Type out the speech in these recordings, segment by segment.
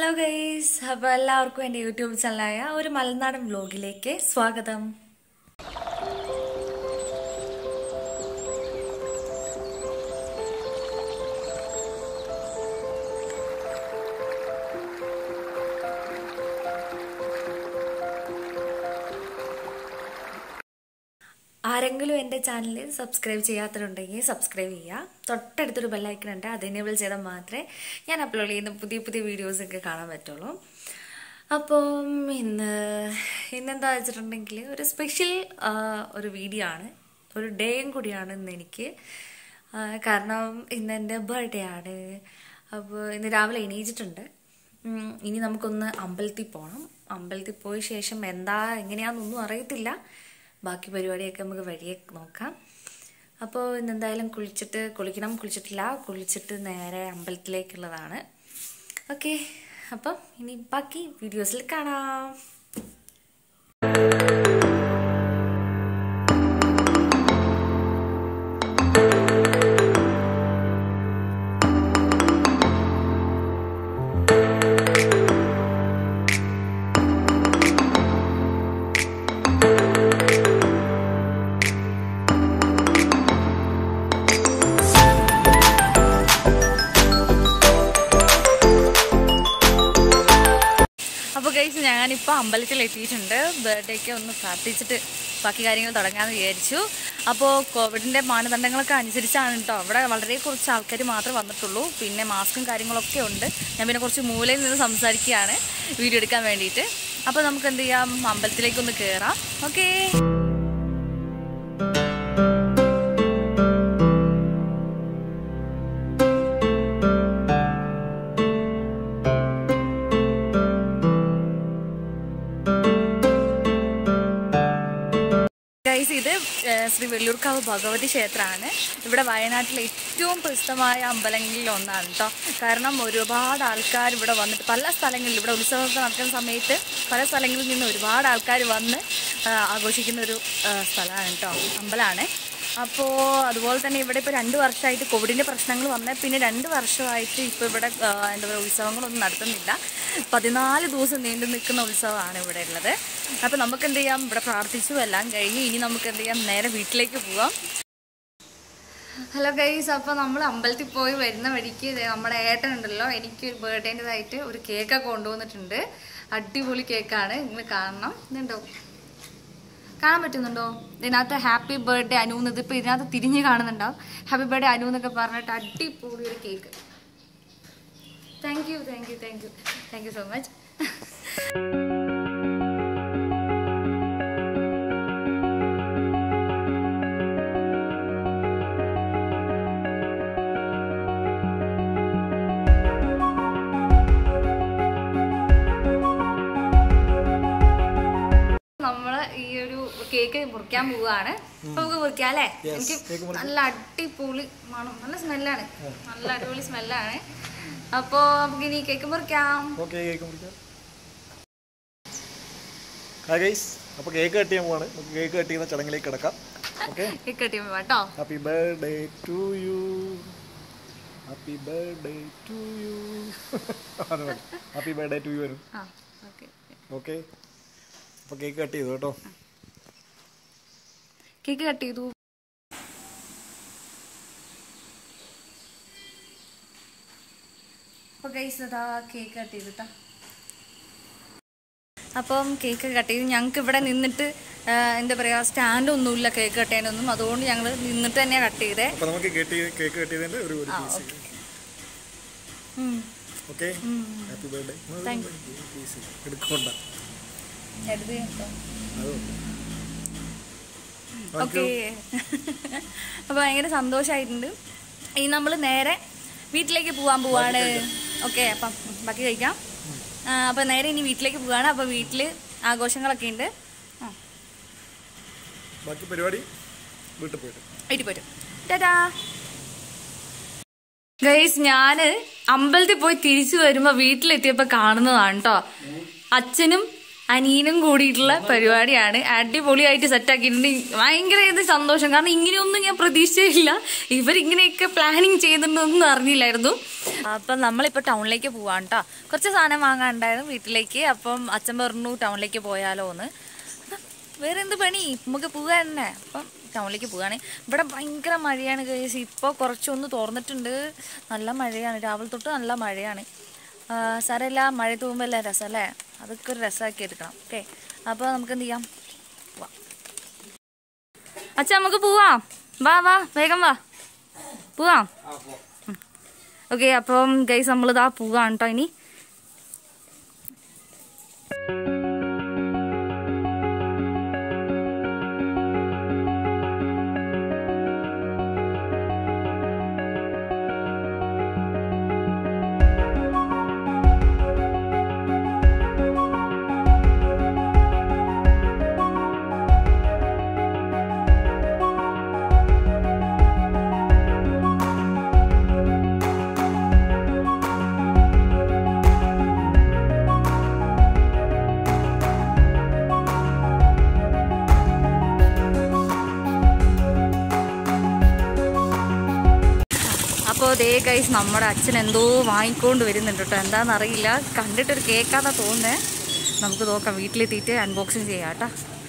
Hello guys അപ്പോൾ എല്ലാവർക്കും എൻ്റെ യൂട്യൂബ് ചാനലായ ഒരു മലനാടൻ വ്ലോഗിലേക്ക് സ്വാഗതം ആരെങ്കിലും എൻ്റെ ചാനൽ സബ്സ്ക്രൈബ് ചെയ്യാത്തവരുണ്ടെങ്കിൽ സബ്സ്ക്രൈബ് ചെയ്യുക തൊട്ടടുത്തൊരു ബെല്ലൈക്കൺ ഉണ്ട് അത് എനേബിൾ ചെയ്താൽ മാത്രമേ ഞാൻ അപ്ലോഡ് ചെയ്യുന്ന പുതിയ പുതിയ വീഡിയോസൊക്കെ കാണാൻ പറ്റുള്ളൂ അപ്പം ഇന്ന് ഇന്നെന്താ വെച്ചിട്ടുണ്ടെങ്കിൽ ഒരു സ്പെഷ്യൽ ഒരു വീഡിയോ ആണ് ഒരു ഡേയും കൂടിയാണ് ഇന്ന് എനിക്ക് ആ, കാരണം ഇന്ന് എൻ്റെ ബർത്ത്ഡേ ആണ് അപ്പോൾ ഇന്ന് രാവിലെ എണീച്ചിട്ടുണ്ട് ഉം, ഇനി നമുക്കൊന്ന് അമ്പലത്തിൽ പോകണം അമ്പലത്തിൽ പോയ ശേഷം എന്താ എങ്ങനെയാണെന്നൊന്നും അറിയത്തില്ല ബാക്കി പരിപാടിയൊക്കെ നമുക്ക് വഴിയെ നോക്കാം അപ്പോൾ ഇന്നെന്തായാലും കുളിച്ചിട്ട് കുളിക്കണം കുളിച്ചിട്ടില്ല കുളിച്ചിട്ട് നേരെ അമ്പലത്തിലേക്കുള്ളതാണ് ഓക്കെ അപ്പം ഇനി ബാക്കി വീഡിയോസിൽ കാണാം അപ്പോൾ കഴിച്ച് ഞാനിപ്പോൾ അമ്പലത്തിൽ എത്തിയിട്ടുണ്ട് ബർത്ത്ഡേക്ക് ഒന്ന് പ്രാർത്ഥിച്ചിട്ട് ബാക്കി കാര്യങ്ങൾ തുടങ്ങാമെന്ന് വിചാരിച്ചു അപ്പോൾ കോവിഡിൻ്റെ മാനദണ്ഡങ്ങളൊക്കെ അനുസരിച്ചാണ് കേട്ടോ അവിടെ വളരെ കുറച്ച് ആൾക്കാർ മാത്രമേ വന്നിട്ടുള്ളൂ പിന്നെ മാസ്കും കാര്യങ്ങളൊക്കെ ഉണ്ട് ഞാൻ പിന്നെ കുറച്ച് മൂലയിൽ നിന്ന് സംസാരിക്കുകയാണ് വീഡിയോ എടുക്കാൻ വേണ്ടിയിട്ട് അപ്പോൾ നമുക്ക് എന്ത് ചെയ്യാം അമ്പലത്തിലേക്കൊന്ന് കയറാം ഓക്കേ ഗൈസ് ഇത് ഏഹ്, ശ്രീ വെള്ളൂർക്കാവ് ഭഗവതി ക്ഷേത്രമാണ് ഇവിടെ വയനാട്ടിലെ ഏറ്റവും പ്രസിദ്ധമായ അമ്പലങ്ങളിൽ ഒന്നാണ് കേട്ടോ കാരണം ഒരുപാട് ആൾക്കാർ ഇവിടെ വന്നിട്ട് പല സ്ഥലങ്ങളിൽ ഇവിടെ ഉത്സവമൊക്കെ നടക്കുന്ന സമയത്ത് പല സ്ഥലങ്ങളിൽ നിന്ന് ഒരുപാട് ആൾക്കാർ വന്ന് ആ, ആഘോഷിക്കുന്ന ഒരു ആ, സ്ഥലമാണ് കേട്ടോ അമ്പലമാണ് അപ്പോൾ അതുപോലെ തന്നെ ഇവിടെ ഇപ്പോൾ രണ്ട് വർഷമായിട്ട് കോവിഡിൻ്റെ പ്രശ്നങ്ങൾ വന്ന പിന്നെ രണ്ട് വർഷമായിട്ട് ഇപ്പോൾ ഇവിടെ ആ, എന്താ പറയുക ഉത്സവങ്ങളൊന്നും നടത്തുന്നില്ല പതിനാല് ദിവസം നീണ്ടു നിൽക്കുന്ന ഉത്സവമാണ് ഇവിടെ ഉള്ളത് അപ്പോൾ നമുക്ക് എന്ത് ചെയ്യാം ഇവിടെ പ്രാർത്ഥിച്ചു എല്ലാം കഴിഞ്ഞ് ഇനി നമുക്ക് എന്ത് ചെയ്യാം നേരെ വീട്ടിലേക്ക് പോവാം ഹലോ ഗൈസ് അപ്പോൾ നമ്മൾ അമ്പലത്തിൽ പോയി വരുന്ന വഴിക്ക് ദേ നമ്മുടെ ഏട്ടൻ ഉണ്ടല്ലോ എനിക്ക് ഒരു ബർത്ത്ഡേൻ്റെതായിട്ട് ഒരു കേക്കൊക്കെ കൊണ്ടുവന്നിട്ടുണ്ട് അടിപൊളി കേക്കാണ് നിങ്ങൾ കാണണം ഇതുണ്ടോ കാണാൻ പറ്റുന്നുണ്ടോ ഇതിനകത്ത് ഹാപ്പി ബർത്ത്ഡേ അനു എന്നത് ഇപ്പോൾ ഇതിനകത്ത് തിരിഞ്ഞ് കാണുന്നുണ്ടാവും ഹാപ്പി ബർത്ത്ഡേ അനു എന്നൊക്കെ പറഞ്ഞിട്ട് അടിപൊളി ഒരു cake thank you thank you thank you thank you so much നമ്മള് ഈ ഒരു കേക്ക് മുറിക്കാൻ പോവുകയാണ് അപ്പൊ നമുക്ക് മുറിക്കാം അല്ലേ എനിക്ക് നല്ല അടിപൊളി മണം നല്ല സ്മെല്ലാണ് നല്ല അടിപൊളി സ്മെല്ലാണ് അപ്പോ നമുക്ക് ഇനി കേക്ക് മുറിക്കാം ഓക്കെ കേക്ക് മുറിക്കാം ഹായ് ഗൈസ് അപ്പോൾ കേക്ക് കട്ട് ചെയ്യാൻ പോവാണ് നമുക്ക് കേക്ക് കട്ട് ചെയ്യുന്ന ചടങ്ങിലേക്ക് കിടക്കാം ഓക്കെ കേക്ക് കട്ടി കേട്ടോ happy birthday to you happy birthday to you happy birthday to you വരും ആ ഓക്കെ ഓക്കെ അപ്പോൾ കേക്ക് കട്ട് ചെയ്തു കേട്ടോ കേക്ക് കട്ട് ചെയ്തു അപ്പൊ ഗൈസ് അതാ കേക്ക് കട്ട് ചെയ്തിട്ടാ അപ്പം കേക്ക് കട്ട് ചെയ്തു ഞങ്ങൾക്ക് ഇവിടെ നിന്നിട്ട് ആ, എന്താ പറയുക സ്റ്റാൻഡ് ഒന്നുമില്ല കേക്ക് കട്ട് ചെയ്യാനൊന്നും അതുകൊണ്ട് ഞങ്ങൾ നിന്നിട്ട് തന്നെയാണ് കട്ട് ചെയ്തേ അപ്പോൾ നമുക്ക് കേക്ക് കേക്ക് കട്ട് ചെയ്തതിൻ്റെ ഒരു ഒരു പീസ് ഉം. ഓക്കെ ഹാപ്പി ബർത്ത്ഡേ പീസ് എടുക്കണ്ട എടുത്ത് കേട്ടോ അത് ഓക്കെ അപ്പോൾ ഭയങ്കര സന്തോഷമായിട്ടുണ്ട് ഇനി നമ്മൾ നേരെ വീട്ടിലേക്ക് പോകാൻ പോവാണ് ഓക്കെ അപ്പം ബാക്കി കഴിക്കാം അപ്പോൾ നേരെ ഇനി വീട്ടിലേക്ക് പോവാണ് അപ്പോൾ വീട്ടിൽ ആഘോഷങ്ങളൊക്കെ ഉണ്ട് ആ ബാക്കി പരിപാടി വീട്ടിൽ പോയിട്ട് വീട്ടിൽ പോരും ടാറ്റാ ഗൈസ് ഞാന് അമ്പലത്തിൽ പോയി തിരിച്ചു വരുമ്പോ വീട്ടിലെത്തിയപ്പോ കാണുന്നതാണ് കേട്ടോ അച്ഛനും അനിയനും കൂടിയിട്ടുള്ള പരിപാടിയാണ് അടിപൊളിയായിട്ട് സെറ്റാക്കിയിട്ടുണ്ട് ഭയങ്കര ഇത് സന്തോഷം കാരണം ഇങ്ങനെയൊന്നും ഞാൻ പ്രതീക്ഷിച്ചില്ല ഇവരിങ്ങനെയൊക്കെ പ്ലാനിങ് ചെയ്യുന്നുണ്ടെന്നൊന്നും അറിഞ്ഞില്ലായിരുന്നു അപ്പം നമ്മളിപ്പോൾ ടൗണിലേക്ക് പോവാണ് കേട്ടോ കുറച്ച് സാധനം വാങ്ങാനുണ്ടായിരുന്നു വീട്ടിലേക്ക് അപ്പം അച്ഛൻ പറഞ്ഞു ടൗണിലേക്ക് പോയാലോ എന്ന് അപ്പം വേറെ എന്ത് പണി നമുക്ക് പോകാൻ തന്നെ അപ്പം ടൗണിലേക്ക് പോവുകയാണ് ഇവിടെ ഭയങ്കര മഴയാണ് കേസ് ഇപ്പോൾ കുറച്ചൊന്ന് തുറന്നിട്ടുണ്ട് നല്ല മഴയാണ് രാവിലെ തൊട്ട് നല്ല മഴയാണ് ആ, സാരമില്ല മഴ തൂകുമ്പോൾ അല്ലേ രസമല്ലേ അതൊക്കെ ഒരു രസമാക്കി എടുക്കണം ഓക്കെ അപ്പോൾ നമുക്ക് എന്ത് ചെയ്യാം പോവാം അച്ഛാ നമുക്ക് പോവാം വാ വാ വേഗം വാ പോവാം ഓക്കെ അപ്പം ഗൈസ് നമ്മളിതാ പോവാണ് കേട്ടോ ഇനി അപ്പോൾ ദേ ഗൈസ് നമ്മുടെ അച്ഛൻ എന്തോ വാങ്ങിക്കൊണ്ട് വരുന്നുണ്ട് കേട്ടോ എന്താണെന്നറിയില്ല കണ്ടിട്ടൊരു കേക്കാന്നാ തോന്നുന്നേ നമുക്ക് നോക്കാം വീട്ടിലെത്തിയിട്ട് അൺബോക്സിങ് ചെയ്യാം കേട്ടോ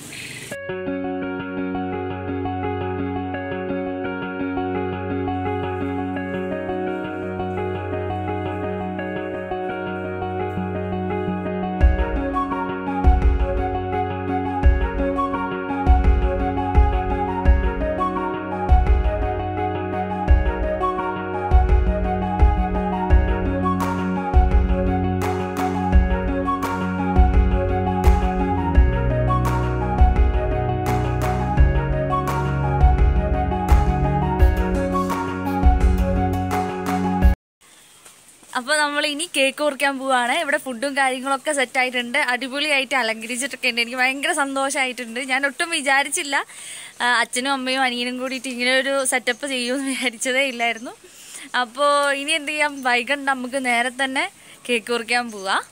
അപ്പോൾ നമ്മൾ ഇനി കേക്ക് മുറിക്കാൻ പോവാണ് ഇവിടെ ഫുഡും കാര്യങ്ങളൊക്കെ സെറ്റ് ആയിട്ടുണ്ട് അടിപൊളിയായിട്ട് അലങ്കരിച്ചിട്ടൊക്കെ ഉണ്ട് എനിക്ക് ഭയങ്കര സന്തോഷമായിട്ടുണ്ട് ഞാൻ ഒട്ടും വിചാരിച്ചില്ല ആ, അച്ഛനും അമ്മയും അനിയനും കൂടിയിട്ട് ഇങ്ങനെ ഒരു സെറ്റപ്പ് ചെയ്യുമെന്ന് വിചാരിച്ചതേ ഇല്ലായിരുന്നു അപ്പോൾ ഇനി എന്ത് ചെയ്യാം വൈകണ്ട് നമുക്ക് നേരെ തന്നെ കേക്ക് മുറിക്കാൻ പോവാം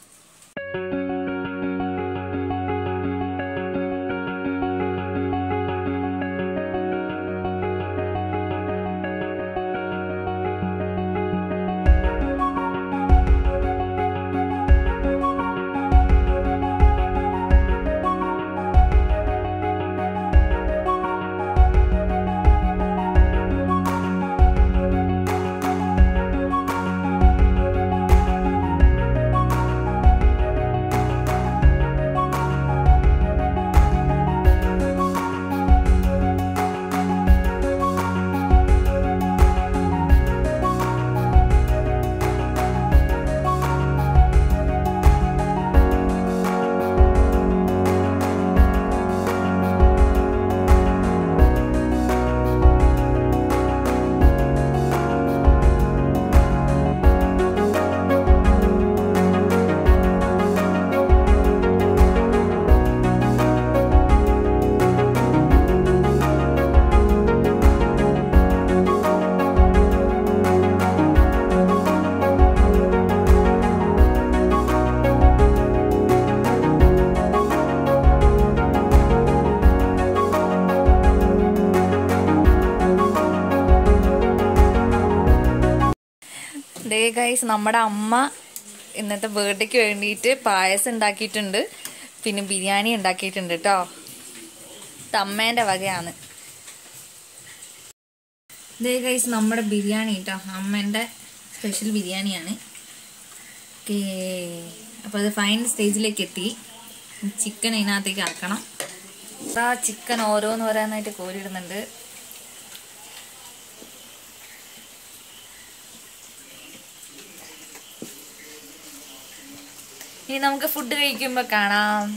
ദേ ഗൈസ് നമ്മുടെ അമ്മ ഇന്നത്തെ ബർത്ത്ഡേക്ക് വേണ്ടിയിട്ട് പായസം ഉണ്ടാക്കിയിട്ടുണ്ട് പിന്നെ ബിരിയാണി ഉണ്ടാക്കിയിട്ടുണ്ട് കേട്ടോ തമ്മേൻ്റെ വകയാണ് ദേ ഗൈസ് നമ്മുടെ ബിരിയാണി കേട്ടോ അമ്മേൻ്റെ സ്പെഷ്യൽ ബിരിയാണിയാണ് ഓക്കേ അപ്പോൾ അത് ഫൈനൽ സ്റ്റേജിലേക്ക് എത്തി ചിക്കൻ ഇതിനകത്തേക്ക് ആക്കണം ആ ചിക്കൻ ഓരോന്ന് ഓരോന്നായിട്ട് കോരിയിടുന്നുണ്ട് ഇനി നമുക്ക് ഫുഡ് കഴിക്കുമ്പോൾ കാണാം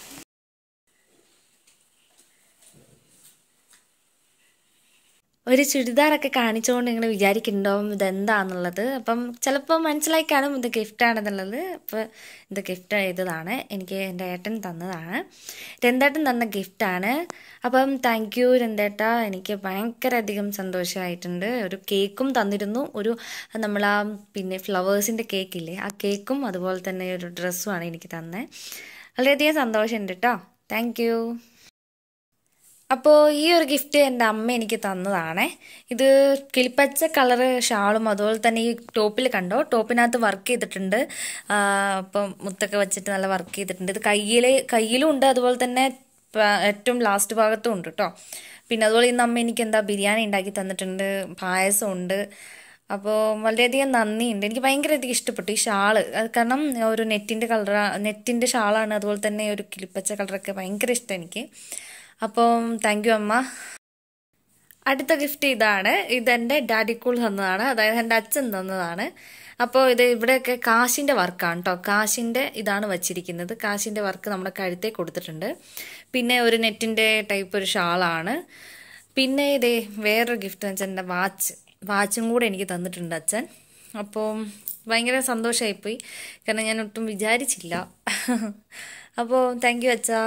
ഒരു ചുരിദാറൊക്കെ കാണിച്ചുകൊണ്ട് നിങ്ങൾ വിചാരിക്കുന്നുണ്ടാവും ഇതെന്താന്നുള്ളത് അപ്പം ചിലപ്പോൾ മനസ്സിലായി കാണും ഇത് ഗിഫ്റ്റാണെന്നുള്ളത് അപ്പോൾ ഇത് ഗിഫ്റ്റ് ചെയ്തതാണ് എനിക്ക് എൻ്റെ ഏട്ടൻ തന്നതാണ് രന്തേട്ടൻ തന്ന ഗിഫ്റ്റാണ് അപ്പം താങ്ക് യു രന്തേട്ട എനിക്ക് ഭയങ്കര അധികം സന്തോഷമായിട്ടുണ്ട് ഒരു കേക്കും തന്നിരുന്നു ഒരു നമ്മൾ ആ പിന്നെ ഫ്ലവേഴ്സിൻ്റെ കേക്കില്ലേ ആ കേക്കും അതുപോലെ തന്നെ ഒരു ഡ്രസ്സുമാണ് എനിക്ക് തന്നെ വളരെയധികം സന്തോഷമുണ്ട് കേട്ടോ താങ്ക് യു അപ്പോൾ ഈ ഒരു ഗിഫ്റ്റ് എൻ്റെ അമ്മ എനിക്ക് തന്നതാണേ ഇത് കിളിപ്പച്ച കളറ് ഷാളും അതുപോലെ തന്നെ ഈ ടോപ്പിൽ കണ്ടോ ടോപ്പിനകത്ത് വർക്ക് ചെയ്തിട്ടുണ്ട് ആ, അപ്പം മുത്തൊക്കെ വെച്ചിട്ട് നല്ല വർക്ക് ചെയ്തിട്ടുണ്ട് ഇത് കയ്യിൽ കയ്യിലും ഉണ്ട് അതുപോലെ തന്നെ പ- ഏറ്റവും ലാസ്റ്റ് ഭാഗത്തും ഉണ്ട് കേട്ടോ പിന്നെ അതുപോലെ ഇന്ന് അമ്മ എനിക്ക് എന്താ ബിരിയാണി ഉണ്ടാക്കി തന്നിട്ടുണ്ട് പായസം ഉണ്ട് അപ്പോൾ വളരെയധികം നന്ദിയുണ്ട് എനിക്ക് ഭയങ്കരമായിട്ട് ഇഷ്ടപ്പെട്ടു ഈ ഷാള് അത് കാരണം ഒരു നെറ്റിൻ്റെ കളർ നെറ്റിൻ്റെ ഷാളാണ് അതുപോലെ തന്നെ ഒരു കിളിപ്പച്ച കളറൊക്കെ ഭയങ്കര ഇഷ്ടം എനിക്ക് അപ്പം താങ്ക് യു അമ്മ അടുത്ത ഗിഫ്റ്റ് ഇതാണ് ഇതെൻ്റെ ഡാഡി കൂൾ തന്നതാണ് അതായത് എൻ്റെ അച്ഛൻ തന്നതാണ് അപ്പോൾ ഇത് ഇവിടെയൊക്കെ കാശിൻ്റെ വർക്കാണ് കേട്ടോ കാശിൻ്റെ ഇതാണ് വച്ചിരിക്കുന്നത് കാശിൻ്റെ വർക്ക് നമ്മുടെ കഴുത്തേ കൊടുത്തിട്ടുണ്ട് പിന്നെ ഒരു നെറ്റിൻ്റെ ടൈപ്പ് ഒരു ഷാളാണ് പിന്നെ ഇതേ വേറൊരു ഗിഫ്റ്റ് എന്ന് വെച്ചാൽ എൻ്റെ വാച്ച് വാച്ചും കൂടെ എനിക്ക് തന്നിട്ടുണ്ട് അച്ഛൻ അപ്പോൾ ഭയങ്കര സന്തോഷമായിപ്പോയി കാരണം ഞാൻ ഒട്ടും വിചാരിച്ചില്ല അപ്പോൾ താങ്ക് യു അച്ഛാ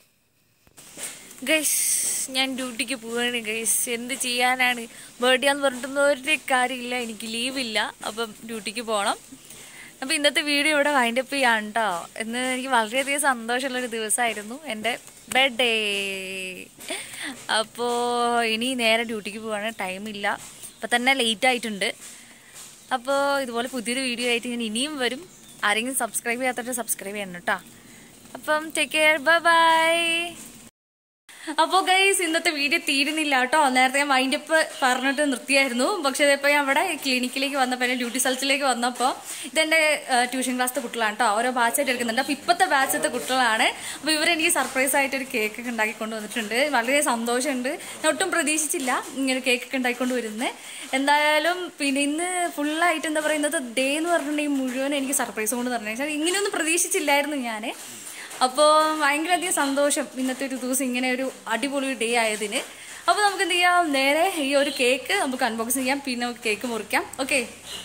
ഗൈസ് ഞാൻ ഡ്യൂട്ടിക്ക് പോവാണ് ഗൈസ് എന്ത് ചെയ്യാനാണ് ബർത്ത്ഡേ എന്ന് പറഞ്ഞിട്ടൊന്നും ഒരു കാര്യമില്ല എനിക്ക് ലീവില്ല അപ്പം ഡ്യൂട്ടിക്ക് പോകണം അപ്പോൾ ഇന്നത്തെ വീഡിയോ ഇവിടെ വൈൻഡപ്പ് ചെയ്യാണ് കേട്ടോ എന്ന് എനിക്ക് വളരെയധികം സന്തോഷമുള്ളൊരു ദിവസമായിരുന്നു എൻ്റെ ബർത്ത്ഡേ അപ്പോൾ ഇനി നേരെ ഡ്യൂട്ടിക്ക് പോവാണ് ടൈമില്ല ഇപ്പം തന്നെ ലേറ്റ് ആയിട്ടുണ്ട് അപ്പോൾ ഇതുപോലെ പുതിയൊരു വീഡിയോ ആയിട്ട് ഞാൻ ഇനിയും വരും ആരെങ്കിലും സബ്സ്ക്രൈബ് ചെയ്യാത്തവർ സബ്സ്ക്രൈബ് ചെയ്യണം കേട്ടോ അപ്പം ടേക്ക് കെയർ ബൈ ബൈ അപ്പോൾ ഗൈസ് ഇന്നത്തെ വീഡിയോ തീരുന്നില്ല കേട്ടോ നേരത്തെ ഞാൻ വൈൻഡപ്പ് പറഞ്ഞിട്ട് നിർത്തിയായിരുന്നു പക്ഷേ ഇതിപ്പോൾ ഞാൻ ഇവിടെ ക്ലിനിക്കിലേക്ക് വന്നപ്പോൾ എൻ്റെ ഡ്യൂട്ടി സ്ഥലത്തിലേക്ക് വന്നപ്പോൾ ഇതെൻ്റെ ട്യൂഷൻ ക്ലാസ്സിലെ കുട്ടികളാണ് കേട്ടോ ഓരോ ബാച്ചായിട്ട് എടുക്കുന്നുണ്ട് അപ്പോൾ ഇപ്പോഴത്തെ ബാച്ചത്തെ കുട്ടികളാണ് അപ്പോൾ ഇവരെനിക്ക് സർപ്രൈസ് ആയിട്ട് ഒരു കേക്ക് ഒക്കെ ഉണ്ടാക്കി കൊണ്ടുവന്നിട്ടുണ്ട് വളരെ സന്തോഷമുണ്ട് ഞാൻ ഒട്ടും പ്രതീക്ഷിച്ചില്ല ഇങ്ങനെ കേക്ക് ഒക്കെ ഉണ്ടാക്കിക്കൊണ്ട് വരുന്നത് എന്തായാലും പിന്നെ ഇന്ന് ഫുള്ളായിട്ട് എന്താ പറയുക ഇന്നത്തെ ഡേ എന്ന് പറഞ്ഞിട്ടുണ്ടെങ്കിൽ മുഴുവൻ എനിക്ക് സർപ്രൈസ് കൊണ്ട് പറഞ്ഞു ഇങ്ങനെയൊന്നും പ്രതീക്ഷിച്ചില്ലായിരുന്നു ഞാൻ അപ്പോൾ ഭയങ്കരധികം സന്തോഷം ഇന്നത്തെ ഒരു ദിവസം ഇങ്ങനെ ഒരു അടിപൊളി ഡേ ആയതിന് അപ്പോൾ നമുക്ക് എന്ത് ചെയ്യാം നേരെ ഈ ഒരു കേക്ക് നമുക്ക് അൺബോക്സ് ചെയ്യാം പിന്നെ നമുക്ക് കേക്ക് മുറിക്കാം ഓക്കെ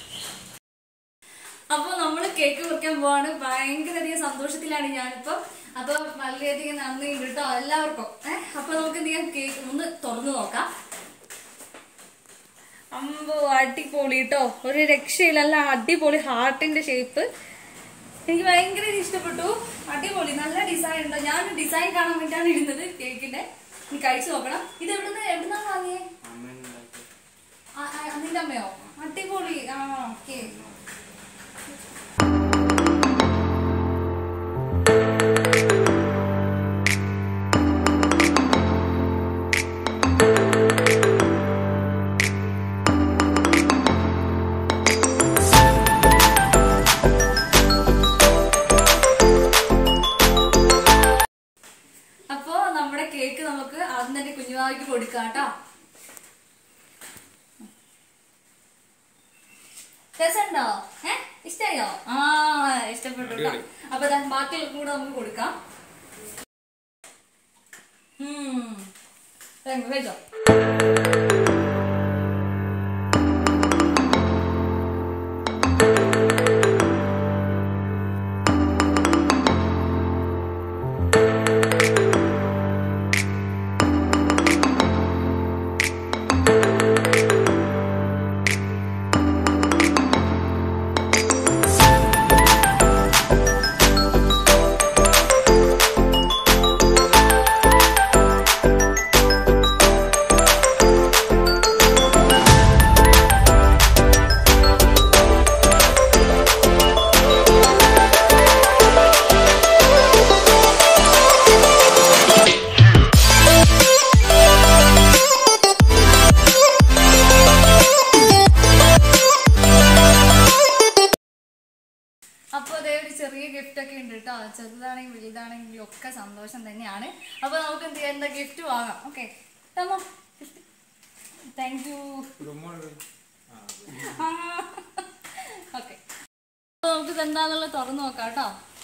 അപ്പോൾ നമ്മൾ കേക്ക് മുറിക്കാൻ പോവാണ് ഭയങ്കരധികം സന്തോഷത്തിലാണ് ഞാനിപ്പോൾ അപ്പോൾ വളരെയധികം നന്ദി കേട്ടോ എല്ലാവർക്കും ഏഹ് അപ്പോൾ നമുക്ക് എന്ത് ചെയ്യാം കേക്ക് ഒന്ന് തുറന്നു നോക്കാം അമ്പോ അടിപൊളി കേട്ടോ ഒരു രക്ഷയില്ല നല്ല അടിപൊളി ഹാർട്ടിന്റെ ഷേപ്പ് എനിക്ക് ഭയങ്കര ഇഷ്ടപ്പെട്ടു അടിപൊളി നല്ല ഡിസൈൻ ഉണ്ടോ ഞാൻ ഡിസൈൻ കാണാൻ വേണ്ടിയാണ് ഇരുന്നത് കേക്കിന്റെ നീ കഴിച്ചു നോക്കണം ഇത് എവിടുന്ന് എവിടുന്നാ വാങ്ങിയേ ആ, ആ, നിന്റെ അമ്മയോ അടിപൊളി ആ ഓക്കെ അപ്പോ നമ്മുടെ കേക്ക് നമുക്ക് ആദ്യം തന്നെ കുഞ്ഞുമാവിക്ക് കൊടുക്കാം കേട്ടോ രസമുണ്ടോ ഏ ഇഷ്ടായോ ആ ഇഷ്ടപ്പെട്ടു കേട്ടോ അപ്പൊ ദാ ബാക്കിയുള്ള കൂടെ നമുക്ക് കൊടുക്കാം ഉം. ദാ ഇങ്ങ് കഴിച്ചോ അപ്പൊ അതേ ഒരു ചെറിയ ഗിഫ്റ്റ് ഒക്കെ ഉണ്ട് കേട്ടോ ചെറുതാണെങ്കിലും വലുതാണെങ്കിലും ഒക്കെ സന്തോഷം തന്നെയാണ് അപ്പൊ നമുക്ക് എന്ത് ചെയ്യാം എന്താ ഗിഫ്റ്റ് വാങ്ങാം ഓക്കെ താങ്ക് യു ഓക്കെ നമുക്ക് ഇത് എന്താന്നുള്ളത് തുറന്നു നോക്കാം കേട്ടോ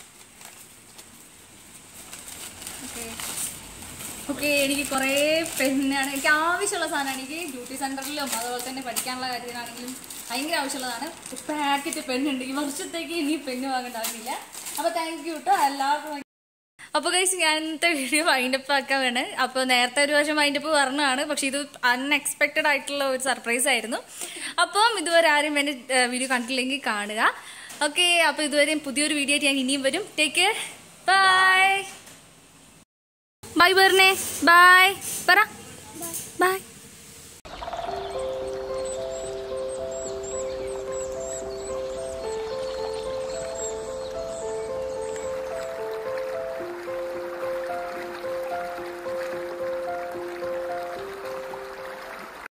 ഓക്കെ ഓക്കെ എനിക്ക് കുറേ പെന്നാണ് എനിക്ക് ആവശ്യമുള്ള സാധനമാണ് എനിക്ക് ഡ്യൂട്ടി സെൻറ്ററിലും അതുപോലെ തന്നെ പഠിക്കാനുള്ള കാര്യത്തിനാണെങ്കിലും ഭയങ്കര ആവശ്യമുള്ളതാണ് പാക്കറ്റ് പെണ്ണുണ്ട് ഈ വർഷത്തേക്ക് ഇനി പെണ്ണ് വാങ്ങണ്ടാവില്ല അപ്പോൾ താങ്ക് യു കേട്ടോ എല്ലാവർക്കും അപ്പോൾ കഴിച്ച് ഞാൻ ഇന്നത്തെ വീഡിയോ വൈൻഡപ്പ് ആക്കാണ് അപ്പോൾ നേരത്തെ ഒരു വർഷം വൈൻഡപ്പ് പറഞ്ഞതാണ് പക്ഷേ ഇത് അൺഎക്സ്പെക്റ്റഡ് ആയിട്ടുള്ള ഒരു സർപ്രൈസ് ആയിരുന്നു അപ്പം ഇതുവരെ ആരും എൻ്റെ വീഡിയോ കണ്ടിട്ടില്ലെങ്കിൽ കാണുക ഓക്കെ അപ്പോൾ ഇതുവരെ പുതിയൊരു വീഡിയോ ആയിട്ട് ഞാൻ ഇനിയും വരും ടേക്ക് കെയർ ബൈ ബൈ പറഞ്ഞേ ബൈ പറ ബൈ